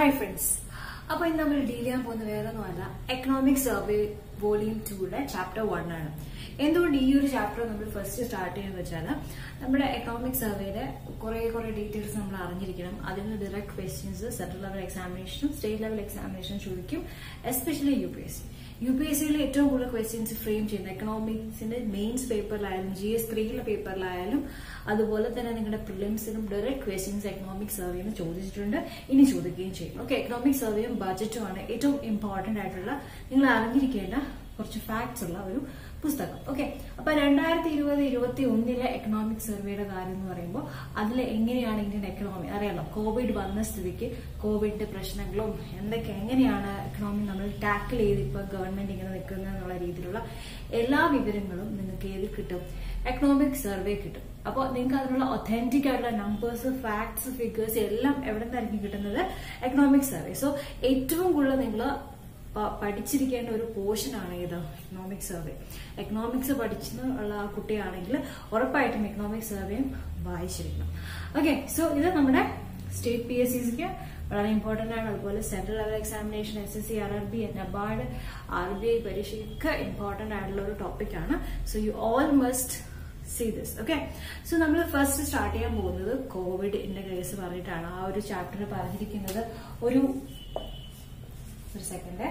Hi friends അപ്പൊ ഇന്ന് നമ്മൾ ഡീൽ ചെയ്യാൻ പോകുന്ന വേറെ ഒന്നുമല്ല എക്കണോമിക് സർവേ വോളിയം ടൂയുടെ ചാപ്റ്റർ വൺ ആണ് എന്തുകൊണ്ട് ഈ ഒരു ചാപ്റ്റർ നമ്മൾ ഫസ്റ്റ് സ്റ്റാർട്ട് ചെയ്യുന്നത് വെച്ചാൽ നമ്മുടെ എക്കണോമിക് സർവേയുടെ കുറെ കുറെ ഡീറ്റെയിൽസ് നമ്മൾ അറിഞ്ഞിരിക്കണം അതിൽ നിന്ന് ഡയറക്ട് ക്വസ്റ്റ്യൻസ് സെൻട്രൽ ലെവൽ എക്സാമിനേഷനും സ്റ്റേറ്റ് ലെവൽ എക്സാമിനേഷനും ചോദിക്കും especially U P S C U P S സിയിൽ ഏറ്റവും കൂടുതൽ ക്വസ്റ്റ്യൻസ് ഫ്രെയിം ചെയ്യുന്ന എക്കണോമിക്സിന്റെ മെയിൻസ് പേപ്പറിലായാലും ജി എസ് ത്രീയിലെ പേപ്പറിലായാലും അതുപോലെ തന്നെ നിങ്ങളുടെ പ്രിലിംസിനും ഡയറക്ട് ക്വസ്റ്റ്യൻസ് എക്കണോമിക് സർവേന്ന് ചോദിച്ചിട്ടുണ്ട് ഇനി ചോദിക്കുകയും ചെയ്യും ഓക്കെ എക്കണോമിക് സർവേയും ബജറ്റും ആണ് ഏറ്റവും ഇമ്പോർട്ടന്റ് ആയിട്ടുള്ള നിങ്ങൾ അറിഞ്ഞിരിക്കേണ്ട കുറച്ച് ഫാക്ട്സ് ഉള്ള ഒരു പുസ്തകം ഓക്കെ അപ്പൊ രണ്ടായിരത്തി ഇരുപത് ഇരുപത്തി ഒന്നിലെ എക്കണോമിക് സർവേയുടെ കാര്യം എന്ന് പറയുമ്പോൾ അതിൽ എങ്ങനെയാണ് ഇന്ത്യൻ എക്കണോമി അറിയാലോ കോവിഡ് വന്ന സ്ഥിതിക്ക് കോവിഡിന്റെ പ്രശ്നങ്ങളും എന്തൊക്കെ എങ്ങനെയാണ് എക്കണോമി നമ്മൾ ടാക്കിൾ ചെയ്ത് ഇപ്പൊ ഗവൺമെന്റ് ഇങ്ങനെ നിൽക്കുന്നത് എന്നുള്ള രീതിയിലുള്ള എല്ലാ വിവരങ്ങളും നിങ്ങൾക്ക് ഏത് കിട്ടും എക്കണോമിക് സർവേ കിട്ടും അപ്പോൾ നിങ്ങൾക്ക് അതിനുള്ള ഒത്തന്റിക് ആയിട്ടുള്ള നമ്പേഴ്സ് ഫാക്ട്സ് ഫിഗേഴ്സ് എല്ലാം എവിടെ നിന്നായിരിക്കും കിട്ടുന്നത് എക്കണോമിക് സർവേ സോ ഏറ്റവും കൂടുതൽ നിങ്ങൾ പഠിച്ചിരിക്കേണ്ട ഒരു പോർഷൻ ആണ് ഇത് എക്കണോമിക് സർവേ എക്കണോമിക്സ് പഠിച്ചുള്ള ആ കുട്ടിയാണെങ്കിൽ ഉറപ്പായിട്ടും എക്കണോമിക് സർവേയും വായിച്ചിരിക്കണം ഓക്കെ സോ ഇത് നമ്മുടെ സ്റ്റേറ്റ് പി എസ് സിക്ക് വളരെ ഇമ്പോർട്ടന്റ് ആണ് അതുപോലെ central level examination S S C R R B NABARD R B I പരീക്ഷയ്ക്ക് ഇമ്പോർട്ടന്റ് ആയിട്ടുള്ള ഒരു ടോപ്പിക്കാണ് so you all must see this okay so നമ്മൾ ഫസ്റ്റ് സ്റ്റാർട്ട് ചെയ്യാൻ പോകുന്നത് കോവിഡിന്റെ കേസ് പറഞ്ഞിട്ടാണ് ആ ഒരു ചാപ്റ്റർ പറഞ്ഞിരിക്കുന്നത് ഒരു ഒരു സെക്കൻഡ്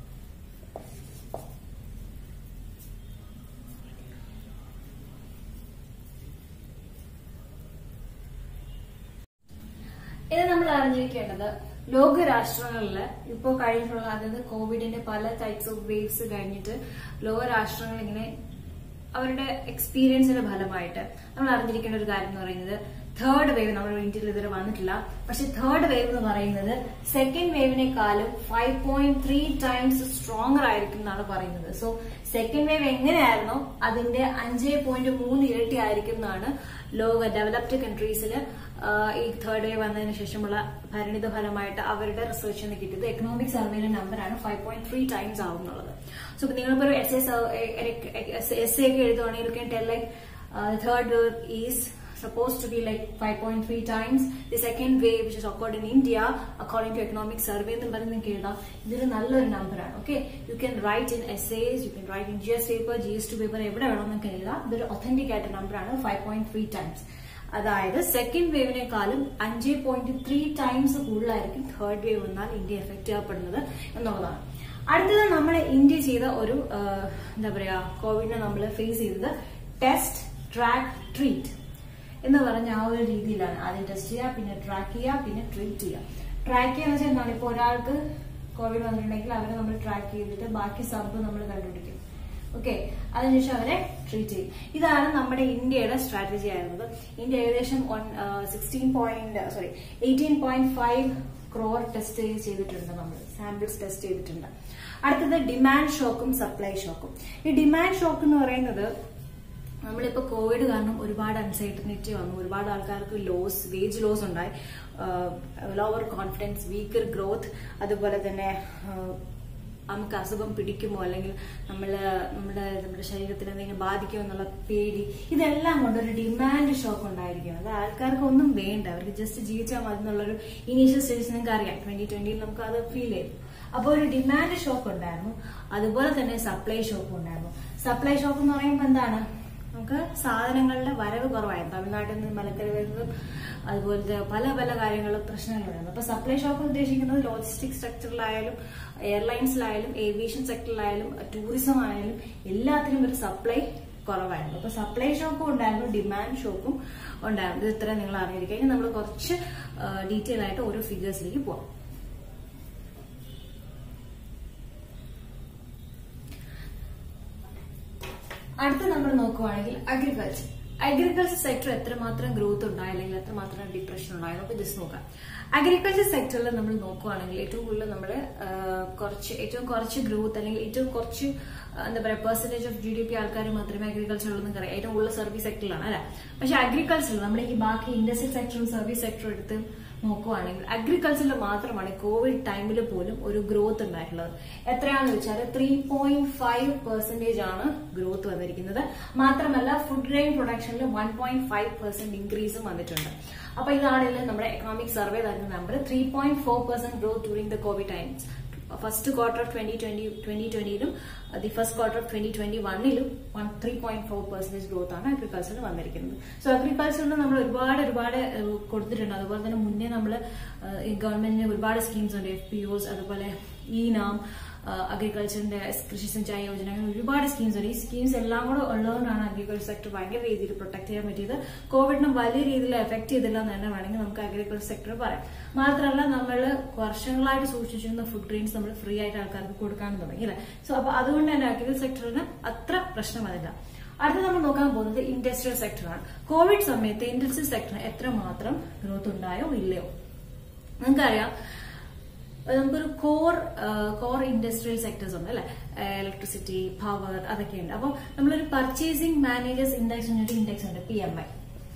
ഇത് നമ്മൾ അറിഞ്ഞിരിക്കേണ്ടത് ലോകരാഷ്ട്രങ്ങളിൽ ഇപ്പോൾ കഴിഞ്ഞിട്ടുള്ള അതായത് കോവിഡിന്റെ പല ടൈപ്സ് ഓഫ് വേവ്സ് കഴിഞ്ഞിട്ട് ലോകരാഷ്ട്രങ്ങൾ ഇങ്ങനെ അവരുടെ എക്സ്പീരിയൻസിന്റെ ഫലമായിട്ട് നമ്മൾ അറിഞ്ഞിരിക്കേണ്ട ഒരു കാര്യം എന്ന് പറയുന്നത് തേർഡ് വേവ് നമ്മുടെ ഇന്ത്യയിൽ ഇതുവരെ വന്നിട്ടില്ല പക്ഷെ തേർഡ് വേവ് എന്ന് പറയുന്നത് സെക്കൻഡ് വേവിനേക്കാളും five point three times stronger ആയിരിക്കും എന്നാണ് പറയുന്നത് സോ സെക്കൻഡ് വേവ് എങ്ങനെയായിരുന്നോ അതിന്റെ അഞ്ച് പോയിന്റ് മൂന്ന് ഇരട്ടി ആയിരിക്കും എന്നാണ് ലോക ഡെവലപ്ഡ് കൺട്രീസിൽ ഈ തേർഡ് വേവ് വന്നതിന് ശേഷമുള്ള പരിണിത ഫലമായിട്ട് അവരുടെ റിസർച്ചിൽ നിന്ന് കിട്ടിയത് എക്കണോമിക് സർവേയുടെ നമ്പറാണ് ഫൈവ് പോയിന്റ് ത്രീ ടൈംസ് ആവും എന്നുള്ളത് സോ ഇപ്പൊ നിങ്ങളിപ്പോ ഒരു എസ് എസ് ഒക്കെ എഴുതുവാണെങ്കിൽ tell like third wave is supposed to be like 5.3 times the second wave which is occurred in India according to economic survey എന്ന് പറഞ്ഞ് നിങ്ങൾക്ക് എഴുതാം ഇതൊരു നല്ലൊരു നമ്പറാണ് okay you can write in essays you can write in G S paper G S two paper എവിടെ വേണം നിങ്ങൾക്ക് എഴുതാം ഇതൊരു ഒത്തന്റിക് ആയിട്ട് നമ്പറാണ് ഫൈവ് പോയിന്റ് ത്രീ ടൈംസ് അതായത് സെക്കൻഡ് വേവിനേക്കാളും അഞ്ച് പോയിന്റ് ത്രീ ടൈംസ് കൂടുതലായിരിക്കും തേർഡ് വേവ് വന്നാൽ ഇന്ത്യ എഫക്ട് ചെയ്യപ്പെടുന്നത് എന്നുള്ളതാണ് അടുത്തത് നമ്മൾ ഇന്ത്യ ചെയ്ത ഒരു എന്താ പറയാ കോവിഡിനെ നമ്മൾ ഫേസ് ചെയ്തത് ടെസ്റ്റ് ട്രാക്ക് ട്രീറ്റ് എന്ന് പറഞ്ഞ ആ ഒരു രീതിയിലാണ് ആദ്യം ടെസ്റ്റ് ചെയ്യുക പിന്നെ ട്രാക്ക് ചെയ്യുക പിന്നെ ട്രീറ്റ് ചെയ്യുക ട്രാക്ക് ചെയ്യുക വെച്ചാൽ എന്താണ് ഇപ്പോൾ ഒരാൾക്ക് കോവിഡ് വന്നിട്ടുണ്ടെങ്കിൽ അവരെ നമ്മൾ ട്രാക്ക് ചെയ്തിട്ട് ബാക്കി സബ് നമ്മൾ കണ്ടുപിടിക്കും ഓക്കെ അതിനുശേഷം അവരെ ട്രീറ്റ് ചെയ്യും ഇതാണ് നമ്മുടെ ഇന്ത്യയുടെ സ്ട്രാറ്റജി ആയിരുന്നത് ഇന്ത്യ ഏകദേശം sixteen point sorry eighteen point five crore test ചെയ്തിട്ടുണ്ട് നമ്മൾ സാമ്പിൾസ് ടെസ്റ്റ് ചെയ്തിട്ടുണ്ട് അടുത്തത് ഡിമാൻഡ് ഷോക്കും സപ്ലൈ ഷോക്കും ഈ ഡിമാൻഡ് ഷോക്ക് എന്ന് പറയുന്നത് നമ്മളിപ്പോ കോവിഡ് കാരണം ഒരുപാട് അൺസൈറ്റനിറ്റി വന്നു ഒരുപാട് ആൾക്കാർക്ക് ലോസ് വേജ് ലോസ് ഉണ്ടായി ലോവർ കോൺഫിഡൻസ് വീക്കർ ഗ്രോത്ത് അതുപോലെ തന്നെ നമുക്ക് അസുഖം പിടിക്കുമോ അല്ലെങ്കിൽ നമ്മൾ നമ്മുടെ നമ്മുടെ ശരീരത്തിന് എന്തെങ്കിലും ബാധിക്കുമോ എന്നുള്ള പേടി ഇതെല്ലാം കൊണ്ട് ഒരു ഡിമാൻഡ് ഷോക്ക് ഉണ്ടായിരിക്കും അത് ആൾക്കാർക്ക് ഒന്നും വേണ്ട അവർക്ക് ജസ്റ്റ് ജീവിച്ചാൽ മതി എന്നുള്ളൊരു ഇനീഷ്യൽ സ്റ്റേജ് നിങ്ങൾക്ക് അറിയാം ട്വന്റി ട്വന്റിയിൽ നമുക്ക് അത് ഫീൽ ചെയ്തു അപ്പോൾ ഒരു ഡിമാൻഡ് ഷോക്ക് ഉണ്ടായിരുന്നു അതുപോലെ തന്നെ സപ്ലൈ ഷോക്ക് ഉണ്ടായിരുന്നു സപ്ലൈ ഷോക്ക് എന്ന് പറയുമ്പോൾ എന്താണ് നമുക്ക് സാധനങ്ങളുടെ വരവ് കുറവായിരുന്നു തമിഴ്നാട്ടിൽ നിന്ന് മലക്കറി വരുന്നതും അതുപോലത്തെ പല പല കാര്യങ്ങളും പ്രശ്നങ്ങളുണ്ടായിരുന്നു അപ്പൊ സപ്ലൈ ഷോക്ക് ഉദ്ദേശിക്കുന്നത് ലോജിസ്റ്റിക് സ്ട്രക്ചറിലായാലും എയർലൈൻസിലായാലും ഏവിയേഷൻ സെക്ടറിലായാലും ടൂറിസം ആയാലും എല്ലാത്തിനും ഒരു സപ്ലൈ കുറവായിരുന്നു അപ്പൊ സപ്ലൈ ഷോക്കും ഉണ്ടായിരുന്നു ഡിമാൻഡ് ഷോക്കും ഉണ്ടായിരുന്നു ഇത് ഇത്ര നിങ്ങൾ അറിഞ്ഞിരിക്കും ഇനി നമ്മൾ കുറച്ച് ഡീറ്റെയിൽ ആയിട്ട് ഓരോ ഫിഗേഴ്സിലേക്ക് പോവാം അടുത്ത നമ്മൾ നോക്കുവാണെങ്കിൽ അഗ്രികൾച്ചർ അഗ്രികൾച്ചർ സെക്ടർ എത്രമാത്രം ഗ്രോത്ത് ഉണ്ടായി അല്ലെങ്കിൽ എത്രമാത്രം ഡിപ്രഷൻ ഉണ്ടായി നമുക്ക് ജസ്റ്റ് നോക്കാം അഗ്രികൾച്ചർ സെക്ടറിൽ നമ്മൾ നോക്കുവാണെങ്കിൽ ഏറ്റവും കൂടുതൽ നമ്മൾ കുറച്ച് ഏറ്റവും കുറച്ച് ഗ്രോത്ത് അല്ലെങ്കിൽ ഏറ്റവും കുറച്ച് എന്താ പറയുക percentage of G D P ആൾക്കാർ മാത്രമേ അഗ്രികൾച്ചറിൽ അറിയാം ഏറ്റവും കൂടുതൽ സർവീസ് സെക്ടറിലാണ് അല്ലെ പക്ഷെ അഗ്രികൾച്ചറിൽ നമ്മൾ ഈ ബാക്കി ഇൻഡസ്ട്രിയൽ സെക്ടറും സർവീസ് സെക്ടറും എടുത്ത് നോക്കുവാണെങ്കിൽ അഗ്രികൾച്ചറിൽ മാത്രമാണ് കോവിഡ് ടൈമിൽ പോലും ഒരു ഗ്രോത്ത് ഉണ്ടായിട്ടുള്ളത് എത്രയാണെന്ന് വെച്ചാൽ ത്രീ പോയിന്റ് ഫൈവ് പെർസെന്റേജ് ആണ് ഗ്രോത്ത് വന്നിരിക്കുന്നത് മാത്രമല്ല ഫുഡ് ഗ്രെയിൻ പ്രൊഡക്ഷൻ കോൺട്രാക്ഷനിൽ വൺ പോയിന്റ് ഫൈവ് പെർസെന്റ് ഇൻക്രീസും വന്നിട്ടുണ്ട് അപ്പൊ ഇതാണെങ്കിൽ നമ്മുടെ എക്കണോമിക് സർവേ തരുന്ന number three point four percent growth during the covid times first quarter of twenty twenty twenty ട്വന്റിയിലും the first quarter of twenty twenty വണ്ണിലും one three point four percentage growth ആണ് അഗ്രികൾച്ചറിൽ വന്നിരിക്കുന്നത് സോ അഗ്രികൾച്ചറിൽ നമ്മൾ ഒരുപാട് ഒരുപാട് ഏഹ്, കൊടുത്തിട്ടുണ്ട് അതുപോലെ തന്നെ മുന്നേ നമ്മൾ ഗവൺമെന്റിന് ഒരുപാട് സ്കീംസ് ഉണ്ട് എഫ് പി ഒസ് അതുപോലെ ഈ നാം അഗ്രികൾച്ചറിന്റെ കൃഷി സിഞ്ചായി യോജന അങ്ങനെ ഒരുപാട് സ്കീംസ് ഉണ്ട് ഈ സ്കീംസ് എല്ലാം കൂടെ ഉള്ളതുകൊണ്ടാണ് അഗ്രികൾച്ചർ സെക്ടർ ഭയങ്കര രീതിയിൽ പ്രൊട്ടക്ട് ചെയ്യാൻ പറ്റിയത് കോവിഡിനെ വലിയ രീതിയിൽ എഫക്ട് ചെയ്തില്ല എന്ന് തന്നെ വേണമെങ്കിൽ നമുക്ക് അഗ്രികൾച്ചർ സെക്ടർ പറയാം മാത്രമല്ല നമ്മൾ വർഷങ്ങളായിട്ട് സൂക്ഷിച്ചിരുന്ന ഫുഡ് ഗ്രെയിൻസ് നമ്മൾ ഫ്രീ ആയിട്ട് ആൾക്കാർക്ക് കൊടുക്കാൻ തുടങ്ങി അല്ലേ സോ അപ്പൊ അതുകൊണ്ട് തന്നെ അഗ്രികൾച്ചർ സെക്ടറിന് അത്ര പ്രശ്നം വരില്ല അടുത്ത നമ്മൾ നോക്കാൻ പോകുന്നത് ഇൻഡസ്ട്രിയൽ സെക്ടറാണ് കോവിഡ് സമയത്ത് ഇൻഡസ്ട്രിയൽ സെക്ടറിന് എത്രമാത്രം ഗ്രോത്ത് ഉണ്ടായോ ഇല്ലയോ നിങ്ങൾക്കറിയാം നമുക്കൊരു കോർ കോർ ഇൻഡസ്ട്രിയൽ സെക്ടേഴ്സ് ഉണ്ട് അല്ലെ ഇലക്ട്രിസിറ്റി പവർ അതൊക്കെ ഉണ്ട് അപ്പോൾ നമ്മളൊരു പർച്ചേസിംഗ് മാനേജേഴ്സ് ഇൻഡെക്സ് ഒരു ഇൻഡെക്സ് ഉണ്ട് P M I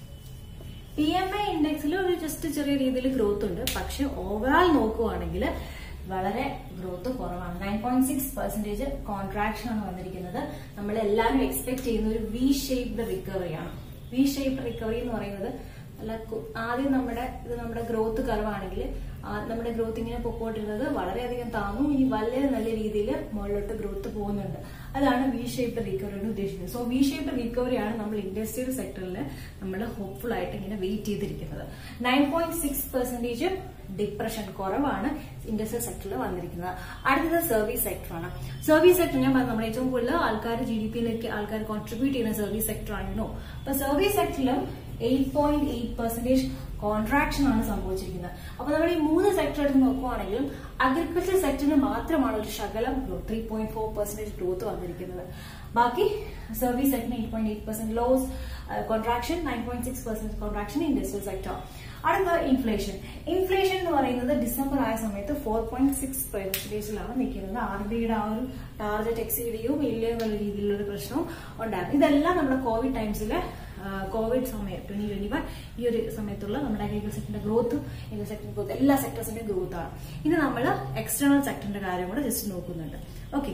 P M I ഇൻഡെക്സിൽ ഒരു ജസ്റ്റ് ചെറിയ രീതിയിൽ ഗ്രോത്ത് ഉണ്ട് പക്ഷെ ഓവറാൾ നോക്കുവാണെങ്കിൽ വളരെ ഗ്രോത്ത് കുറവാണ് nine point six percentage contraction ആണ് വന്നിരിക്കുന്നത് നമ്മൾ എല്ലാവരും എക്സ്പെക്ട് ചെയ്യുന്ന ഒരു വി ഷേപ്ഡ് റിക്കവറി ആണ് വി ഷേപ്ഡ് റിക്കവറി എന്ന് പറയുന്നത് അല്ല കു- ആദ്യം നമ്മുടെ ഇത് നമ്മുടെ ഗ്രോത്ത് കർവാണെങ്കിൽ നമ്മുടെ ഗ്രോത്ത് ഇങ്ങനെ പൊക്കോട്ടിരുന്നത് വളരെയധികം താന്നു ഇനി വളരെ നല്ല രീതിയിൽ മുകളിലോട്ട് ഗ്രോത്ത് പോകുന്നുണ്ട് അതാണ് വി ഷേപ്പ് റിക്കവറി ഉദ്ദേശിക്കുന്നത് സോ വി ഷേപ്പ് റിക്കവറി ആണ് നമ്മൾ ഇൻഡസ്ട്രിയൽ സെക്ടറിൽ നമ്മൾ ഹോപ്പ്ഫുൾ ആയിട്ട് ഇങ്ങനെ വെയിറ്റ് ചെയ്തിരിക്കുന്നത് nine point six percentage depression കുറവാണ് ഇൻഡസ്ട്രിയൽ സെക്ടറിൽ വന്നിരിക്കുന്നത് അടുത്തത് സർവീസ് സെക്ടറാണ് സർവീസ് സെക്ടർ ഞാൻ പറഞ്ഞു നമ്മുടെ ഏറ്റവും കൂടുതൽ ആൾക്കാർ ജി ഡി പിയിലേക്ക് ആൾക്കാർ കോൺട്രിബ്യൂട്ട് ചെയ്യുന്ന സർവീസ് സെക്ടർ ആയിരുന്നു അപ്പൊ സർവീസ് സെക്ടറിലും eight point eight percentage contraction ആണ് സംഭവിച്ചിരിക്കുന്നത് അപ്പൊ നമ്മൾ ഈ മൂന്ന് സെക്ടർ എടുത്ത് നോക്കുവാണെങ്കിലും അഗ്രികൾച്ചർ സെക്ടറിന് മാത്രമാണ് ഒരു ശകലം growth three point four percentage growth വന്നിരിക്കുന്നത് ബാക്കി സർവീസ് സെക്ടറിന് eight point eight percent loss contraction nine point six percent contraction industrial sector അടുത്ത ഇൻഫ്ലേഷൻ ഇൻഫ്ലേഷൻ എന്ന് പറയുന്നത് ഡിസംബർ ആയ സമയത്ത് ഫോർ പോയിന്റ് സിക്സ് പെർസെന്റേജിലാണ് നിൽക്കുന്നത് ആർ ബിയുടെ ആ ഒരു ടാർഗറ്റ് എക്സീഡ് ചെയ്യോ ഇല്ലയോ എന്നുള്ള രീതിയിലുള്ള ഒരു പ്രശ്നവും ഉണ്ടായിരുന്നു ഇതെല്ലാം നമ്മുടെ കോവിഡ് ടൈംസിലെ കോവിഡ് സമയം ട്വന്റി ട്വന്റി വൺ ഈ ഒരു സമയത്തുള്ള നമ്മുടെ അഗ്രികൾച്ചർ സെക്ടറിന്റെ ഗ്രോത്ത് ഇൻഡസ്ട്രിയൽ സെക്ടറിന്റെ ഗ്രോത്ത് എല്ലാ സെക്ടേഴ്സിന്റെ ഗ്രോത്ത് ആണ് ഇത് നമ്മൾ എക്സ്റ്റേണൽ സെക്ടറിന്റെ കാര്യം കൂടെ ജസ്റ്റ് നോക്കുന്നുണ്ട് ഓക്കെ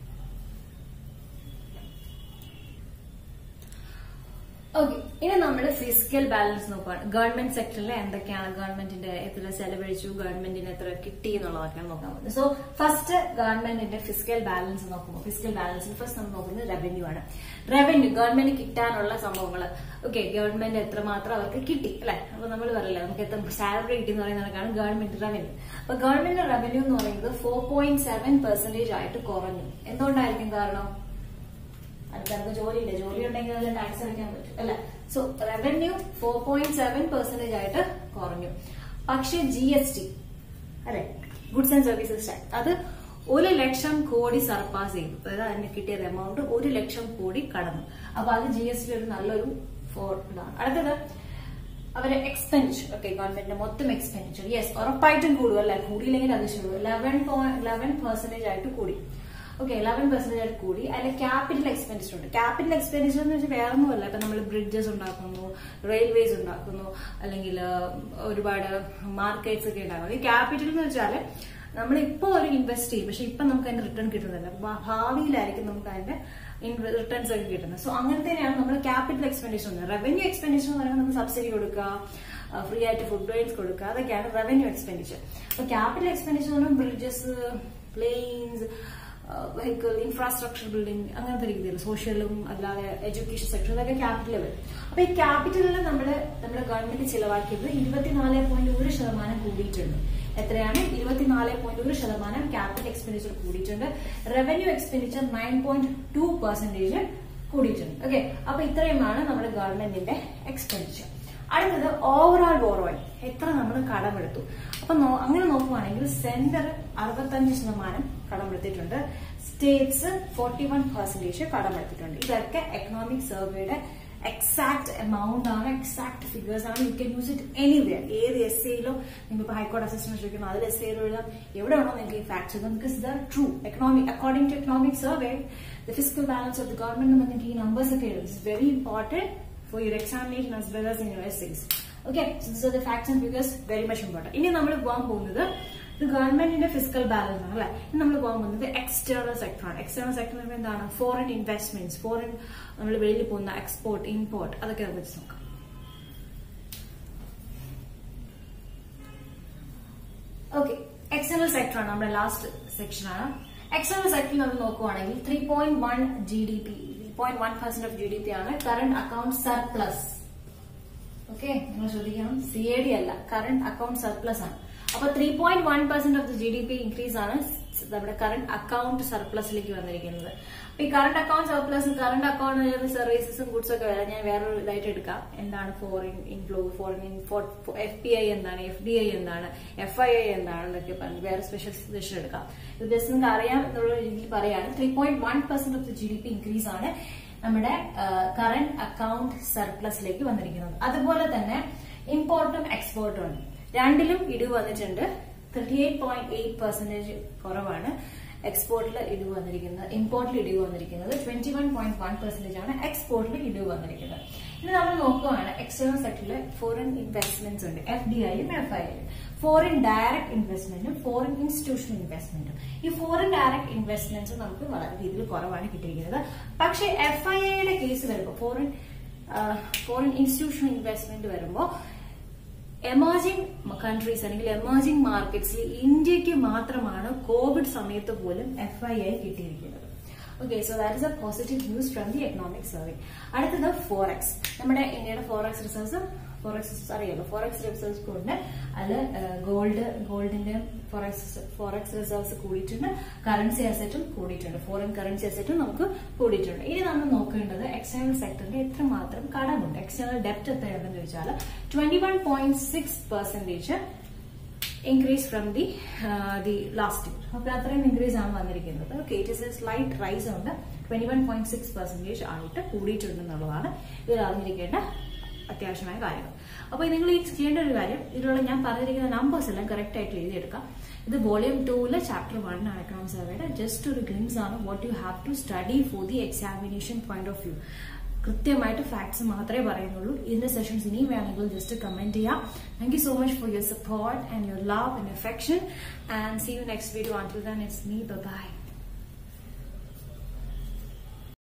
ഓക്കെ ഇനി നമ്മൾ ഫിസിക്കൽ ബാലൻസ് നോക്കുകയാണ് ഗവൺമെന്റ് സെക്ടറിൽ എന്തൊക്കെയാണ് ഗവൺമെന്റിന്റെ എത്ര ചെലവഴിച്ചു ഗവൺമെന്റിന് എത്ര കിട്ടി എന്നുള്ളതൊക്കെയാണ് നോക്കാൻ പോകുന്നത് സോ ഫസ്റ്റ് ഗവൺമെന്റിന്റെ ഫിസിക്കൽ ബാലൻസ് നോക്കുമ്പോൾ ഫിസിക്കൽ ബാലൻസിൽ ഫസ്റ്റ് നമ്മൾ നോക്കുന്നത് റവന്യൂ ആണ് റവന്യൂ ഗവൺമെന്റ് കിട്ടാനുള്ള സംഭവങ്ങൾ ഓക്കെ ഗവൺമെന്റ് എത്രമാത്രം അവർക്ക് കിട്ടി അല്ലെ അപ്പൊ നമ്മൾ പറയില്ല നമുക്ക് എത്ര സാലറി കിട്ടി എന്ന് പറയുന്നതൊക്കെയാണ് ഗവൺമെന്റ് റവന്യൂ അപ്പൊ ഗവൺമെന്റ് റവന്യൂ എന്ന് പറയുന്നത് ഫോർ പോയിന്റ് സെവൻ പെർസെന്റേജ് ആയിട്ട് കുറഞ്ഞു എന്തുകൊണ്ടായിരിക്കും കാരണം ആൾക്കാർക്ക് ജോലിയില്ല ജോലി ഉണ്ടെങ്കിൽ നല്ല ടാക്സ് അടയ്ക്കാൻ പറ്റും അല്ല so revenue four point seven percentage ആയിട്ട് കുറഞ്ഞു പക്ഷെ ജി എസ് ടി അല്ലെ ഗുഡ്സ് ആൻഡ് സർവീസസ് ടാക്സ് അത് ഒരു ലക്ഷം കോടി സർപ്പാസ് ചെയ്തു അതായത് അതിന് കിട്ടിയ എമൗണ്ട് ഒരു ലക്ഷം കോടി കടന്നു അപ്പൊ അത് ജി എസ് ടി ഒരു നല്ലൊരു ഫോർ ഇതാണ് അടുത്തത് അവരെ എക്സ്പെൻഡിച്ചർ ഓക്കെ ഗവൺമെന്റിന്റെ മൊത്തം എക്സ്പെൻഡിച്ചർ യെസ് ഉറപ്പായിട്ടും കൂടും അല്ലെ കൂടിയില്ലെങ്കിൽ അത് ശരി ലെവൻ ലെവൻ പെർസെന്റേജ് ആയിട്ട് കൂടി ഓക്കെ ലെവൻ പെർസെന്റേജ് ആയിട്ട് കൂടി അതിൽ ക്യാപിറ്റൽ എക്സ്പെൻഡിച്ചർ ഉണ്ട് ക്യാപിറ്റൽ എക്സ്പെൻഡിച്ചർ എന്ന് വെച്ചാൽ വേറെ ഒന്നുമല്ല ഇപ്പൊ നമ്മൾ ബ്രിഡ്ജസ് ഉണ്ടാക്കുന്നു റെയിൽവേസ് ഉണ്ടാക്കുന്നു അല്ലെങ്കിൽ ഒരുപാട് മാർക്കറ്റ്സ് ഒക്കെ ഉണ്ടാക്കുന്നു ഈ ക്യാപിറ്റൽ എന്ന് വെച്ചാല് നമ്മളിപ്പോ ഒരു ഇൻവെസ്റ്റ് ചെയ്യും പക്ഷെ ഇപ്പൊ നമുക്ക് അതിന്റെ റിട്ടേൺ കിട്ടുന്നില്ല ഭാ- ഭാവിയിലായിരിക്കും നമുക്ക് അതിന്റെ റിട്ടേൺസ് ഒക്കെ കിട്ടുന്നത് സോ അങ്ങനത്തെയാണ് നമ്മൾ ക്യാപിറ്റൽ എക്സ്പെൻഡിച്ചർ റവന്യൂ എക്സ്പെൻഡിച്ചർ എന്ന് പറയുമ്പോൾ നമ്മൾ സബ്സിഡി കൊടുക്കുക ഫ്രീ ആയിട്ട് ഫുഡ് ഗ്രെയിൻസ് കൊടുക്കുക അതൊക്കെയാണ് റവന്യൂ എക്സ്പെൻഡിച്ചർ അപ്പൊ capital expenditure bridges planes vehicle infrastructure building അങ്ങനത്തെ രീതിയിൽ സോഷ്യലും അല്ലാതെ എഡ്യൂക്കേഷൻ സെക്ടർ ഇതൊക്കെ ക്യാപിറ്റൽ വരും അപ്പൊ ഈ ക്യാപിറ്റലിൽ നമ്മള് നമ്മുടെ ഗവൺമെന്റ് ചിലവാക്കിയത് ഇരുപത്തിനാല് പോയിന്റ് ഒരു ശതമാനം കൂടിയിട്ടുണ്ട് എത്രയാണ് ഇരുപത്തിനാല് പോയിന്റ് ഒരു ശതമാനം ക്യാപിറ്റൽ എക്സ്പെൻഡിച്ചർ കൂടിയിട്ടുണ്ട് revenue expenditure nine point two percentage കൂടിയിട്ടുണ്ട് ഓക്കെ അപ്പൊ ഇത്രയുമാണ് നമ്മുടെ ഗവൺമെന്റിന്റെ എക്സ്പെൻഡിച്ചർ അടുത്തത് ഓവറോൾ ബോറോയിങ് എത്ര നമ്മൾ കടമെടുത്തു അപ്പൊ നോ- അങ്ങനെ നോക്കുവാണെങ്കിൽ സെന്റർ അറുപത്തഞ്ച് ശതമാനം കടമെടുത്തിട്ടുണ്ട് സ്റ്റേറ്റ്സ് ഫോർട്ടി വൺ പെർസെന്റേജ് കടമെടുത്തിട്ടുണ്ട് ഇതൊക്കെ എക്കണോമിക് സർവേയുടെ എക്സാക്ട് എമൗണ്ട് ആണ് എക്സാക്ട് ഫിഗേഴ്സ് ആണ് you can use it anywhere ഏത് എസ് എയിലോ നിങ്ങൾ ഇപ്പൊ ഹൈക്കോടതി അസിസ്റ്റന്റ് ചോദിക്കുന്നു അതിൽ എസ് എയിലോ എഴുതാം എവിടെ വേണോ നിങ്ങൾക്ക് ഈ ഫാക്ട്സ് എഴുതാം because the true economic according to economic survey the physical balance of the government നിങ്ങൾക്ക് ഈ നമ്പേഴ്സ് ഒക്കെ എഴുതും it's very important for your examination as well as in your essays. Okay, so these are the facts and figures very much important. ഇനി നമ്മൾ പോകാൻ പോകുന്നത് ഇത് ഗവൺമെന്റിന്റെ ഫിസിക്കൽ ബാലൻസ് ആണ് അല്ലെ നമ്മൾ പോകാൻ പോകുന്നത് എക്സ്റ്റേണൽ സെക്ടറാണ് എക്സ്റ്റേണൽ സെക്ടർ എന്ന് പറയുമ്പോൾ എന്താണ് ഫോറിൻ ഇൻവെസ്റ്റ്മെന്റ്സ് ഫോറിൻ നമ്മൾ വെളിയിൽ പോകുന്ന എക്സ്പോർട്ട് ഇമ്പോർട്ട് അതൊക്കെ നമുക്ക് വെച്ച് നോക്കാം ഓക്കെ എക്സ്റ്റേണൽ സെക്ടർ ആണ് നമ്മുടെ ലാസ്റ്റ് സെക്ഷൻ ആണ് എക്സ്റ്റേണൽ സെക്ടറിൽ നമ്മൾ നോക്കുവാണെങ്കിൽ three point one G D P three point one percent of G D P ആണ് കറന്റ് അക്കൗണ്ട് സർപ്ലസ് ഓക്കെ നിങ്ങൾ ശ്രദ്ധിക്കണം സി എ ഡി അല്ല കറന്റ് അക്കൗണ്ട് സർപ്ലസ് ആണ് അപ്പൊ three point one percent of the G D P increase ആണ് നമ്മുടെ current account സർപ്ലസിലേക്ക് വന്നിരിക്കുന്നത് അപ്പൊ ഈ current account surplus current account സർവീസസും ഗുഡ്സ് ഒക്കെ വരാം ഞാൻ വേറൊരു ഇതായിട്ട് എടുക്കാം എന്താണ് foreign inflow foreign F P I എന്താണ് എഫ് ഡി ഐ എന്താണ് എഫ് ഐ ഐ എന്താണ് എന്നൊക്കെ പറഞ്ഞ് വേറെ സ്പെഷ്യൽ സെഷൻ എടുക്കാം ഇത് ജസ്റ്റ് നിങ്ങൾക്ക് അറിയാം എന്നുള്ള രീതിയിൽ പറയാണ് three point one percent of the G D P increase ആണ് നമ്മുടെ കറന്റ് അക്കൗണ്ട് സർപ്ലസിലേക്ക് വന്നിരിക്കുന്നത് അതുപോലെ തന്നെ ഇമ്പോർട്ടും എക്സ്പോർട്ടും ആണ് രണ്ടിലും ഇടിവ് വന്നിട്ടുണ്ട് thirty eight point eight percentage കുറവാണ് എക്സ്പോർട്ടിൽ ഇടിവ് വന്നിരിക്കുന്നത് ഇമ്പോർട്ടിൽ ഇടിവ് വന്നിരിക്കുന്നത് twenty one point one percentage ആണ് എക്സ്പോർട്ടിൽ ഇടിവ് വന്നിരിക്കുന്നത് ഇനി നമ്മൾ നോക്കുകയാണ് എക്സ്റ്റേണൽ സെക്ടറിൽ ഫോറിൻ ഇൻവെസ്റ്റ്മെന്റ്സ് ഉണ്ട് എഫ് ഡി ഐയും എഫ് ഐ ഐയും ഫോറിൻ ഡയറക്ട് ഇൻവെസ്റ്റ്മെന്റും ഫോറിൻ ഇൻസ്റ്റിറ്റ്യൂഷണൽ ഇൻവെസ്റ്റ്മെന്റും ഈ ഫോറിൻ ഡയറക്ട് ഇൻവെസ്റ്റ്മെന്റ്സ് നമുക്ക് വളരെ രീതിയിൽ കുറവാണ് കിട്ടിയിരിക്കുന്നത് പക്ഷേ എഫ് ഐ ഐയുടെ കേസ് വരുമ്പോൾ ഫോറിൻ ഫോറിൻ ഇൻസ്റ്റിറ്റ്യൂഷണൽ ഇൻവെസ്റ്റ്മെന്റ് വരുമ്പോൾ എമേർജിംഗ് കൺട്രീസ് അല്ലെങ്കിൽ എമേർജിംഗ് മാർക്കറ്റ്സിൽ ഇന്ത്യക്ക് മാത്രമാണ് കോവിഡ് സമയത്ത് പോലും എഫ് ഐ ഐ കിട്ടിയിരിക്കുന്നത് okay so that is a positive news from the economic survey അടുത്തത് ഫോറക്സ് നമ്മുടെ ഇന്ത്യയുടെ ഫോറക്സ് റിസർവ്സ് ഫോറക്സ് അറിയാലോ ഫോറക്സ് റിസർവ്സ് കൊണ്ട് അതിൽ ഗോൾഡ് ഗോൾഡിന്റെ ഫോറക്സ് ഫോറക്സ് റിസർവ്സ് കൂടിയിട്ടുണ്ട് കറൻസി അസറ്റും കൂടിയിട്ടുണ്ട് ഫോറിൻ കറൻസി അസറ്റും നമുക്ക് കൂടിയിട്ടുണ്ട് ഇനി നമ്മൾ നോക്കേണ്ടത് എക്സ്റ്റേണൽ സെക്ടറിന്റെ എത്രമാത്രം കടമുണ്ട് എക്സ്റ്റേണൽ ഡെപ്റ്റ് എത്രയാണെന്ന് ചോദിച്ചാൽ twenty one point six percentage increase from the the last year അപ്പൊ അത്രയും ഇൻക്രീസ് ആണ് വന്നിരിക്കുന്നത് okay it is a slight rise ഉണ്ട് twenty one point six percentage ആയിട്ട് കൂടിയിട്ടുണ്ടെന്നുള്ളതാണ് ഇതിൽ അറിഞ്ഞിരിക്കേണ്ട അത്യാവശ്യമായ കാര്യങ്ങൾ അപ്പൊ നിങ്ങൾ ഈ ചെയ്യേണ്ട ഒരു കാര്യം ഇതിലുള്ള ഞാൻ പറഞ്ഞിരിക്കുന്ന നമ്പേഴ്സ് എല്ലാം കറക്റ്റ് ആയിട്ട് എഴുതിയെടുക്കാം ഇത് വോളിയം ടൂല് ചാപ്റ്റർ വൺ ആണ് എക്കണോമിക് സർവേയുടെ ജസ്റ്റ് ഒരു ഗ്ലിംസ് ആണ് what you have to study for the examination point of view കൃത്യമായിട്ട് ഫാക്ട്സ് മാത്രമേ പറയുന്നുള്ളൂ ഇതിന്റെ സെഷൻസ് ഇനിയും വേണമെങ്കിൽ ജസ്റ്റ് കമന്റ് ചെയ്യാം thank you so much for your support and your love and affection and see you next video until then it's me by